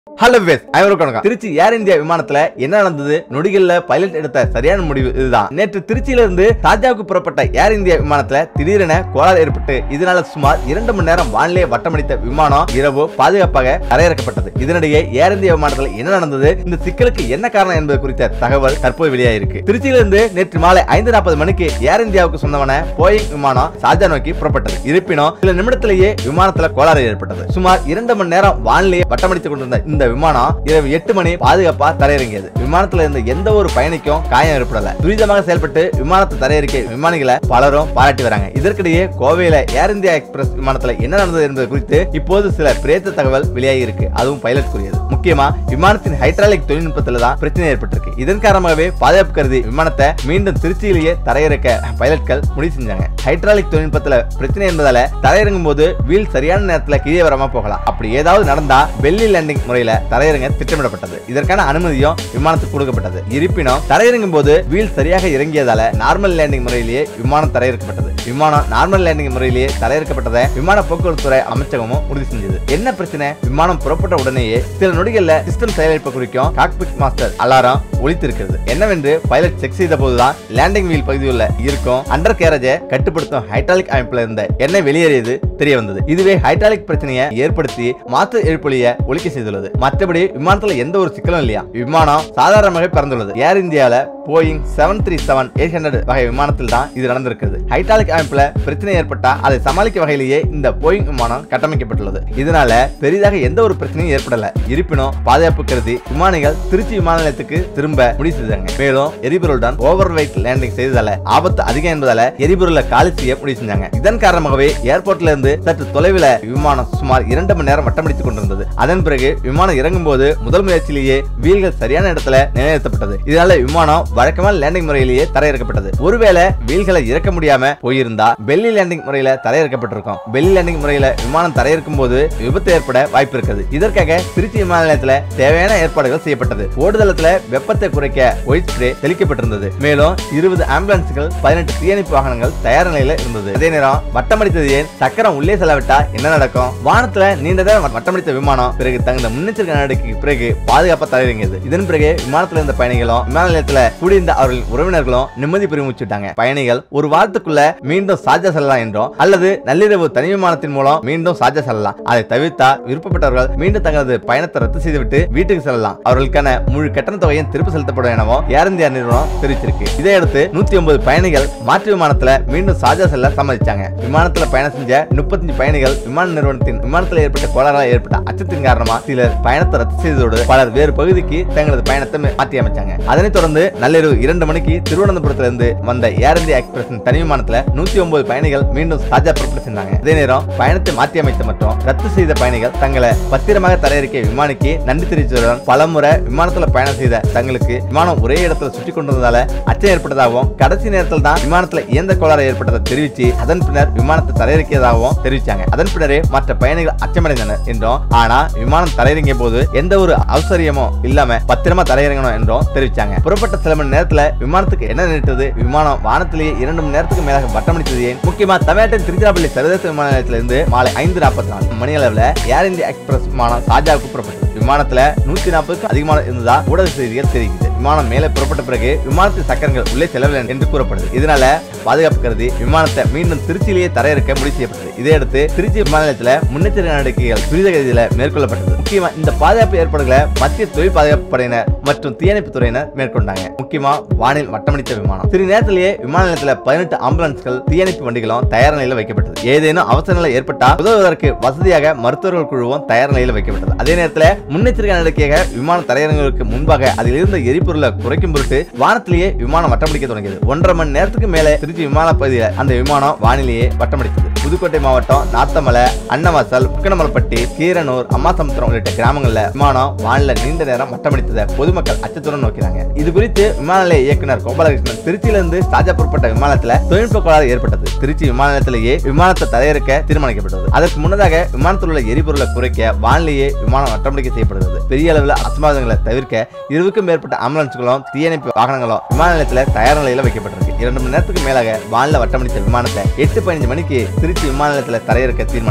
hello ways அனைவருக்கும் வணக்கம் திருச்சி ஏர் India விமானத்துல என்ன நடந்தது நொடிகள்ல பைலட் எடுத்த சரியான முடிவு இதுதான் நேற்று திருச்சியில இருந்து தாஜாவுக்கு புறப்பட்ட ஏர் இந்தியா விமானத்துல திடீரென கோளாறு ஏற்பட்டு இதனால சுமார் இரண்டு மணி நேரம் வானிலையை வட்டமடித்த விமானம் இரவு பாதுகாப்பாக தரையிறக்கப்பட்டது இதனிடையே ஏர் இந்தியா விமானத்துல என்ன நடந்தது இந்த சிக்கலுக்கு என்ன காரணம் என்பது குறித்த தகவல் தற்போது வெளியாயிருக்கு திருச்சியிலிருந்து நேற்று மாலை ஐந்து நாற்பது மணிக்கு ஏர் இந்தியாவுக்கு சொந்தமான போயிங் விமானம் சார்ஜா நோக்கி புறப்பட்டது இருப்பினும் சில நிமிடத்திலேயே விமானத்துல கோளாறு ஏற்பட்டது சுமார் இரண்டு மணி நேரம் வானிலையை வட்டமடித்துக் கொண்டிருந்த இந்த விமானம் இரவு எட்டு மணி பாதுகாப்பா தரையிறங்கியது விமானத்துல இருந்த எந்த ஒரு பயணிக்கும் காயம் ஏற்படல துரிதமாக செயல்பட்டு விமானத்தை தரையிறக்கிய விமானிகளை பலரும் பாராட்டி வராங்க இதற்கிடையே கோவையில ஏர் இந்தியா எக்ஸ்பிரஸ் விமானத்துல என்ன நடந்தது என்பது குறித்து இப்போது சில பிரேத்த தகவல் வெளியாகி இருக்கு அதுவும் பைலட் கூறியது முக்கியமா விமானத்தின் ஹைட்ராலிக் தொழில்நுட்பத்துல தான் பிரச்சனை ஏற்பட்டிருக்கு இதன் காரணமாகவே பாதுகாப்பு கருதி விமானத்தை மீண்டும் திருச்சியிலேயே தரையிறக்க பைலட்கள் முடிவு செஞ்சாங்க ஹைட்ராலிக் தொழில்நுட்பத்துல பிரச்சனை என்பதால தரையிறங்கும் போது வீல் சரியான நேரத்துல கீழே வராம போகலாம் அப்படி ஏதாவது நடந்தா பெல்லி லேண்டிங் முறையில தரையிறங்க திட்டமிடப்பட்டது இதற்கான அனுமதியும் விமானத்துக்கு கொடுக்கப்பட்டது இருப்பினும் தரையிறங்கும் போது வீல் சரியாக இறங்கியதால நார்மல் லேண்டிங் முறையிலேயே விமானம் தரையிறக்கப்பட்டது விமானம் நார்மல் லேண்டிங் முறையிலேயே தரையிறக்கப்பட்டதை விமான போக்குவரத்து துறை அமைச்சகமும் உறுதி செஞ்சது என்ன பிரச்சனை விமானம் புறப்பட்ட உடனேயே சில நொடிகள்ல சிஸ்டம் செயலிழப்பு குறிக்கும் காக்பிட் மாஸ்டர் அலாரம் ஒலித்திருக்கிறது என்னவென்று பைலட் செக் செய்த போதுதான் லேண்டிங் வீல் பகுதியில் இருக்கும் அண்டர் கேரேஜை கட்டுப்படுத்தும் ஹைட்ராலிக் அமைப்புல இருந்த எண்ணெய் வெளியேறியது தெரிய வந்தது இதுவே ஹைட்ராலிக் பிரச்சனையை ஏற்படுத்தி மாற்று எழுப்பொலிய ஒலிக்க செய்துள்ளது மற்றபடி விமானத்துல எந்த ஒரு சிக்கலும் இல்லையா விமானம் சாதாரணமாக பறந்துள்ளது ஏர் இந்தியால Boeing seven three seven eight hundred வகை விமானத்தில் தான் இது நடந்திருக்கிறது ஹைட்ராலிக் அமைப்புல பிரச்சனை ஏற்பட்டா அதை சமாளிக்க வகையிலேயே இந்த போயிங் விமானம் கட்டமைக்கப்பட்டுள்ளது இதனால பெரிதாக எந்த ஒரு பிரச்சனையும் ஏற்படல இருப்பினும் பாதுகாப்பு கருதி விமானிகள் திருச்சி விமான நிலையத்துக்கு திரும்ப முடிவு செய்தாங்க மேலும் எரிபொருளுடன் ஓவர் வெயிட் லேண்டிங் செய்ததால ஆபத்து அதிகம் என்பதால எரிபொருளை காலி செய்ய முடிவு செஞ்சாங்க இதன் காரணமாகவே ஏர்போர்ட்ல இருந்து சற்று தொலைவில் விமானம் சுமார் இரண்டு மணி நேரம் வட்டமடித்துக் கொண்டிருந்தது அதன் பிறகு விமானம் இறங்கும் போது முதல் முயற்சியிலேயே வீல்கள் சரியான இடத்துல நிலைநிறுத்தப்பட்டது இதனால விமானம் வழக்கமான லேண்டிங் முறையிலேயே தரையிறக்கப்பட்டது ஒருவேளை வீல்களை இறக்க முடியாம போயிருந்தா பெல்லி லேண்டிங் முறையில தரையிறக்கப்பட்டிருக்கும் பெல்லி லேண்டிங் முறையில விமானம் தரையிறக்கும் போது விபத்து ஏற்பட வாய்ப்பு இருக்குது இதற்காக திருச்சி விமான நிலையத்துல தேவையான ஏற்பாடுகள் செய்யப்பட்டது ஓடுதளத்துல வெப்பத்தை குறைக்க ஒயிட் ஸ்ப்ரே தெளிக்கப்பட்டிருந்தது மேலும் இருபது ஆம்புலன்ஸ்கள் பதினெட்டு தீயணைப்பு வாகனங்கள் தயார் நிலையில இருந்தது அதே நேரம் வட்டமடித்தது ஏன் சக்கரம் உள்ளே செல்லவிட்டா என்ன நடக்கும் வானத்துல நீண்ட நேரம் வட்டமடித்த விமானம் பிறகு தகுந்த முன்னெச்சரிக்கை நடவடிக்கைக்கு பிறகு பாதுகாப்பா தரையிறங்கியது இதன் பிறகு விமானத்துல இருந்த பயணிகளும் விமான நிலையத்துல கூடியிருந்த அவர்களின் உறவினர்களும் நிம்மதி பெருமிச்சுட்டாங்க பயணிகள் ஒரு வாரத்துக்குள்ள மீண்டும் சார்ஜா செல்லலாம் என்றும் அல்லது நள்ளிரவு தனி விமானத்தின் மூலம் மீண்டும் சார்ஜா செல்லலாம் அதை தவிர்த்தா விருப்பப்பட்டவர்கள் மீண்டும் தங்களது பயணத்தை ரத்து செய்துவிட்டு வீட்டுக்கு செல்லலாம் அவர்களுக்கான முழு கட்டண தொகையும் திருப்பி செலுத்தப்படும் எனவும் ஏர் இந்தியா நிறுவனம் தெரிவிச்சிருக்கு இதையடுத்து நூத்தி ஒன்பது பயணிகள் மாற்று விமானத்துல மீண்டும் சார்ஜா செல்ல சம்மதிச்சாங்க விமானத்துல பயணம் செஞ்ச முப்பத்தஞ்சு பயணிகள் விமான நிறுவனத்தின் விமானத்தில் ஏற்பட்ட கோளாறால் ஏற்பட்ட அச்சத்தின் காரணமா சிலர் பயணத்தை ரத்து செய்ததோடு பலர் வேறு பகுதிக்கு தங்களது பயணத்தை மாற்றி அமைச்சாங்க அதனைத் தொடர்ந்து நள்ளிரவு இரண்டு மணிக்கு திருவனந்தபுரத்துல இருந்து வந்த ஏர் இந்தியா எக்ஸ்பிரஸ் தனி விமானத்துல நூத்தி ஒன்பது பயணிகள் மீண்டும் சார்ஜா புறப்பட்டு சென்றாங்க அதே நேரம் பயணத்தை மாற்றி அமைத்த மற்றும் ரத்து செய்த பயணிகள் தங்களை பத்திரமாக தரையிறக்கிய விமானிக்கு நன்றி தெரிவித்ததுடன் பலமுறை விமானத்துல பயணம் செய்த தங்களுக்கு விமானம் ஒரே இடத்துல சுற்றி கொண்டிருந்ததால அச்சம் ஏற்பட்டதாகவும் கடைசி நேரத்தில் தான் விமானத்துல இயந்திர கோளாறு ஏற்பட்டதை தெரிவித்து அதன் பின்னர் விமானத்தை தரையிறக்கியதாகவும் தெரிவிச்சாங்க அதன் பின்னரே மற்ற பயணிகள் அச்சமடைந்தனர் என்றும் ஆனா விமானம் தரையிறங்கிய போது எந்த ஒரு அவசரியமும் இல்லாம பத்திரமா தரையிறங்கணும் என்றும் தெரிவிச்சாங்க புறப்பட்ட சில மணி நேரத்துல விமானத்துக்கு என்ன நேரிட்டது விமானம் வானத்திலேயே இரண்டு மணி நேரத்துக்கு மேலாக வட்டமடித்தது ஏன் முக்கியமா தமிழ்நாட்டின் திருச்சிராப்பள்ளி சர்வதேச விமான நிலையத்திலிருந்து மாலை ஐந்து நாற்பத்தி நாலு மணி அளவில் ஏர் இந்தியா எக்ஸ்பிரஸ் விமானம் சார்ஜாவுக்கு புறப்பட்டது விமானத்துல நூத்தி நாற்பதுக்கும் அதிகமான இருந்ததா ஊடக செய்திகள் தெரிவிக்குது விமானம் மேலே புறப்பட்ட பிறகு விமானத்தின் சக்கரங்கள் உள்ளே செல்லவில்லை என்று கூறப்படுது இதனால பாதுகாப்பு கருதி விமானத்தை மீண்டும் திருச்சியிலேயே தரையிறக்க முடிவு செய்யப்பட்டது இதையடுத்து திருச்சி விமான நிலையத்தில் முன்னெச்சரிக்கை நடவடிக்கைகள் துரிதகதியில மேற்கொள்ளப்பட்டது முக்கியமா இந்த பாதுகாப்பு ஏற்பாடுகளை மத்திய தொழில் பாதுகாப்பு படையினர் மற்றும் தீயணைப்பு துறையினர் மேற்கொண்டாங்க முக்கியமா வானில் வட்டமடித்த விமானம் சிறு நேரத்திலேயே விமான நிலையத்தில் பதினெட்டு ஆம்புலன்ஸ்கள் தீயணைப்பு வண்டிகளும் தயார் நிலையில் வைக்கப்பட்டது ஏதேனும் அவசர நிலை ஏற்பட்டால் உதவுவதற்கு வசதியாக மருத்துவர்கள் குழுவும் தயார் நிலையில் வைக்கப்பட்டது அதே நேரத்தில் முன்னெச்சரிக்கை நடவடிக்கையாக விமான தரையிறங்குவதற்கு முன்பாக அதில் இருந்த எரிபொருளை குறைக்கும் பொருட்டு வானத்திலேயே விமானம் வட்டமடிக்க தொடங்கியது ஒன்றரை மணி நேரத்துக்கு மேலே திருச்சி விமான பகுதியில் அந்த விமானம் வானிலேயே வட்டமடித்தது புதுக்கோட்டை மாவட்டம் நாத்தமலை அன்னவாசல் புக்கனமலைப்பட்டி கீரனூர் அம்மாசமுத்திரம் உள்ளிட்ட கிராமங்கள்ல விமானம் வானில நீண்ட நேரம் வட்டமடித்ததை பொதுமக்கள் அச்சத்துடன் நோக்கிறாங்க இது குறித்து விமான நிலைய இயக்குனர் கோபாலகிருஷ்ணன் திருச்சியிலிருந்து சாஜா புறப்பட்ட விமானத்துல தொழில்நுட்ப கோளாறு ஏற்பட்டது திருச்சி விமான நிலையத்திலேயே விமானத்தை தரையிறக்க தீர்மானிக்கப்பட்டது அதற்கு முன்னதாக விமானத்தில் உள்ள எரிபொருளை குறைக்க வானிலேயே விமானம் வட்டமடிக்க செய்யப்படுகிறது பெரிய அளவில் அசம்பாதங்களை தவிர்க்க இருபதுக்கும் மேற்பட்ட ஆம்புலன்ஸ்களும் தீயணைப்பு வாகனங்களும் விமான நிலையத்தில் தயார் நிலையில வைக்கப்பட்டிருக்கு இரண்டு மணி நேரத்துக்கு மேலாக வானில வட்டமடித்த விமானத்தை எட்டு பதினஞ்சு மணிக்கு திருச்சி விமான நிலையத்தில் தரையிறக்க தீர்மானிக்கப்பட்டது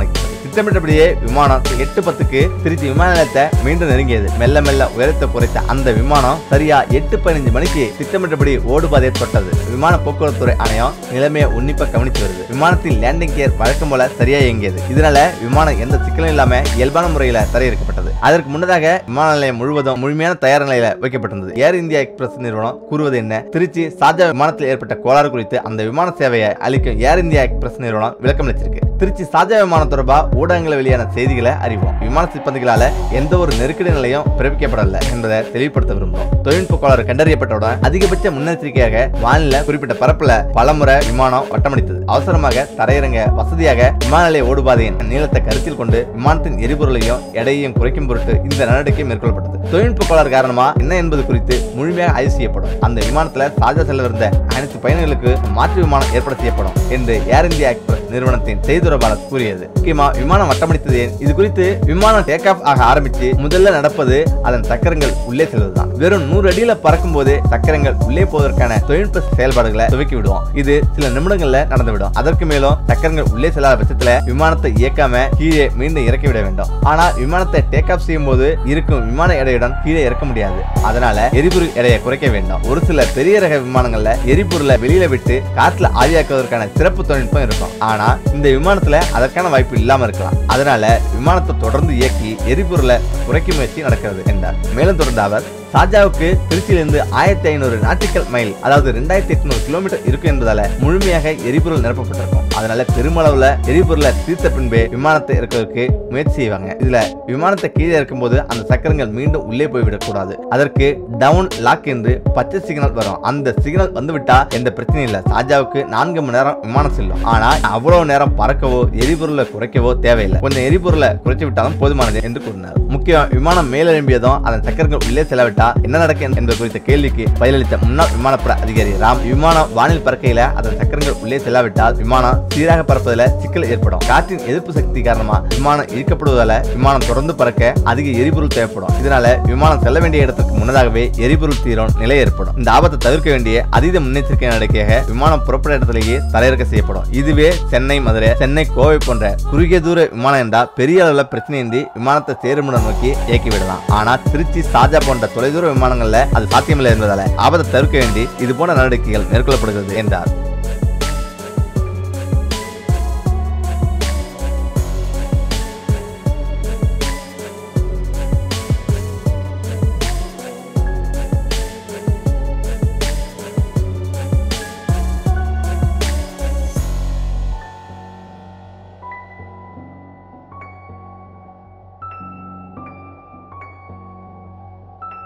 திட்டமிட்டபடியே விமானம் எட்டு பத்துக்கு திருச்சி விமான நிலையத்தை மீண்டும் நெருங்கியது மெல்ல மெல்ல உயரத்தை குறைத்த அந்த விமானம் சரியா எட்டு பதினஞ்சு மணிக்கு திட்டமிட்டபடி ஓடுபாதை தொட்டது விமான போக்குவரத்து துறை ஆணையம் நிலைமையை உன்னிப்பா கவனித்து வருது விமானத்தின் லேண்டிங் கியர் வழக்கம் போல சரியா இயங்கியது இதனால விமானம் எந்த சிக்கலும் இல்லாம இயல்பான முறையில தரையிறக்கப்பட்டது அதற்கு முன்னதாக விமான நிலையம் முழுவதும் முழுமையான தயார் நிலையில வைக்கப்பட்டிருந்தது ஏர் இந்தியா எக்ஸ்பிரஸ் நிறுவனம் கூறுவது என்ன திருச்சி சார்ஜா விமானத்தில் ஏற்பட்ட கோளாறு குறித்து அந்த விமான சேவையை அளிக்கும் ஏர் இந்தியா எக்ஸ்பிரஸ் நிறுவனம் விளக்கம் அளிச்சிருக்கு திருச்சி சார்ஜா விமானம் தொடர்பா ஊடகங்களில் வெளியான செய்திகளை அறிவோம் விமான சிப்பந்திகளால எந்த ஒரு நெருக்கடி நிலையும் பிறப்பிக்கப்படல என்பதை தெளிவுபடுத்த விரும்புகிறோம் தொழில்நுட்ப கோளாறு கண்டறியப்பட்டவுடன் அதிகபட்ச முன்னெச்சரிக்கையாக வானிலை குறிப்பிட்ட பரப்புல பலமுறை விமானம் வட்டமடித்தது அவசரமாக தரையிறங்க வசதியாக விமான நிலைய ஓடுபாதையின் நீளத்தை கருத்தில் கொண்டு விமானத்தின் எரிபொருளையும் எடையையும் குறைக்கும் பொருட்டு இந்த நடவடிக்கை மேற்கொள்ளப்பட்டது தொழில்நுட்ப கோளாறு காரணமா என்ன என்பது குறித்து முழுமையாக ஆய்வு செய்யப்படும் அந்த விமானத்துல சார்ஜா செல்லவிருந்த அனைத்து பயணிகளுக்கு மாற்று விமானம் ஏற்பாடு செய்யப்படும் என்று ஏர் இந்தியா எக்ஸ்பிரஸ் நிறுவனத்தின் செய்தி தொடர்பாளர் கூறியது முக்கியமா விமானம் வட்டமடித்தது ஏன் இது குறித்து விமானம் டேக் ஆஃப் ஆக ஆரம்பிச்சு முதல்ல நடப்பது அதன் சக்கரங்கள் உள்ளே செல்வதுதான் வெறும் நூறு அடியில பறக்கும் போது சக்கரங்கள் உள்ளே போவதற்கான தொழில்நுட்ப செயல்பாடுகளை துவக்கி விடுவோம் இது சில நிமிடங்கள்ல நடந்துவிடும் அதற்கு மேலும் சக்கரங்கள் உள்ளே செல்லாத பட்சத்துல விமானத்தை இயக்காம கீழே மீண்டும் இறக்கி விட வேண்டும் ஆனா விமானத்தை டேக் ஆஃப் செய்யும் போது இருக்கும் விமான எடையுடன் கீழே இறக்க முடியாது அதனால எரிபொருள் எடையை குறைக்க வேண்டும் ஒரு சில பெரிய ரக விமானங்கள்ல எரிபொருளை வெளியில விட்டு காற்றுல ஆவியாக்குவதற்கான சிறப்பு தொழில்நுட்பம் இருக்கும் ஆனா இந்த விமானத்துல அதற்கான வாய்ப்பு இல்லாம இருக்கலாம் அதனால விமானத்தை தொடர்ந்து இயக்கி எரிபொருளை குறைக்கும் முயற்சி நடக்கிறது என்றார் மேலும் தொடர்ந்த அவர் சாஜாவுக்கு திருச்சியிலிருந்து ஆயிரத்தி ஐநூறு நாட்டிக்கல் மைல் அதாவது ரெண்டாயிரத்தி எட்நூறு கிலோமீட்டர் இருக்கும் என்பதால முழுமையாக எரிபொருள் நிரப்பப்பட்டிருக்கும் அதனால பெருமளவுல எரிபொருளை தீர்த்த பின்பே விமானத்தை இறக்கிறதுக்கு முயற்சி செய்வாங்க இதுல விமானத்தை கீழே இருக்கும்போது அந்த சக்கரங்கள் மீண்டும் உள்ளே போய்விடக் கூடாது அதற்கு டவுன் லாக் என்று பச்சை சிக்னல் வரும் அந்த சிக்னல் வந்து விட்டா எந்த பிரச்சனையும் இல்ல சாஜாவுக்கு நான்கு மணி நேரம் விமானம் செல்லும் ஆனா அவ்வளவு நேரம் பறக்கவோ எரிபொருளை குறைக்கவோ தேவையில்லை கொஞ்சம் எரிபொருளை குறைச்சு விட்டாலும் போதுமானது என்று கூறினார் முக்கியம் விமானம் மேலெழும்பியதும் அதன் சக்கரங்கள் உள்ளே செல்லவிட்டா என்ன நடக்கும் என்பது குறித்த கேள்விக்கு பதிலளித்த முன்னாள் விமானப்பட அதிகாரி ராம் விமானம் வானில் பறக்கையில அதன் சக்கரங்கள் உள்ளே செல்லாவிட்டால் விமானம் சீராக பறப்பதில் சிக்கல் ஏற்படும் காற்றின் எதிர்ப்பு சக்தி காரணமா விமானம் இழுக்கப்படுவதால விமானம் தொடர்ந்து பறக்க அதிக எரிபொருள் தேவைப்படும் இதனால விமானம் செல்ல வேண்டிய இடத்துக்கு முன்னதாகவே எரிபொருள் தீரும் நிலை ஏற்படும் இந்த ஆபத்தை தவிர்க்க வேண்டிய அதீத முன்னெச்சரிக்கை நடவடிக்கையாக விமானம் புறப்பட இடத்திலேயே தரையிறக்க செய்யப்படும் இதுவே சென்னை மதுரை சென்னை கோவை போன்ற குறுகிய தூர விமானம் என்றால் பெரிய அளவுல பிரச்சனையின்றி விமானத்தை சேருமிடம் நோக்கி இயக்கி விடலாம் ஆனா திருச்சி சார்ஜா போன்ற தொலைதூர விமானங்கள்ல அது சாத்தியமில்லை என்பதால ஆபத்தை தவிர்க்க வேண்டி இது போன்ற நடவடிக்கைகள் மேற்கொள்ளப்படுகிறது என்றார்